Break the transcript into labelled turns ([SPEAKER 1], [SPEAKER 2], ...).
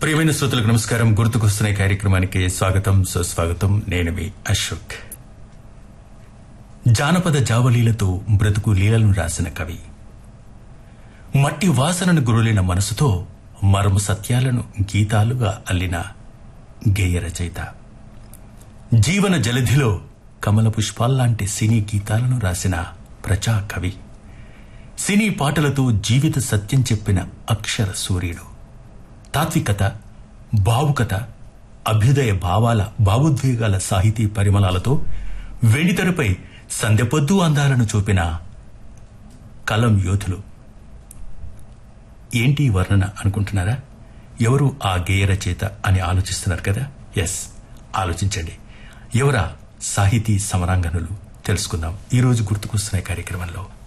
[SPEAKER 1] ప్రియమైన శ్రోతలకు నమస్కారం గుర్తుకొస్తున్న ఈ కార్యక్రమానికి స్వాగతం సుస్వాగతం నేను మీ అశోక్ జానపద జావలీలతో బ్రతుకు లీలను రాసిన కవి మట్టి వాసనను గురులిన మనసుతో మరము సత్యాలను గీతాలుగా అల్లిన గేయ రచయిత జీవన జలధిలో కమల పుష్పాల్లాంటి సినీ గీతాలను రాసిన ప్రజా కవి సినీ పాటలతో జీవిత సత్యం చెప్పిన అక్షర సూర్యుడు తాత్వికత భావుకత అభ్యుదయ భావాల భావోద్వేగాల సాహితీ పరిమళాలతో వెండితెరపై సందెపొద్దు అందాలను చూపిన కలం యోధులు ఏంటి ఈ వర్ణన అనుకుంటున్నారా ఎవరు ఆ గేయ రచయిత అని ఆలోచిస్తున్నారు కదా ఎస్ ఆలోచించండి ఎవరా సాహితీ సమరాంగనులు తెలుసుకుందాం ఈ రోజు గుర్తుకొస్తున్న ఈ కార్యక్రమంలో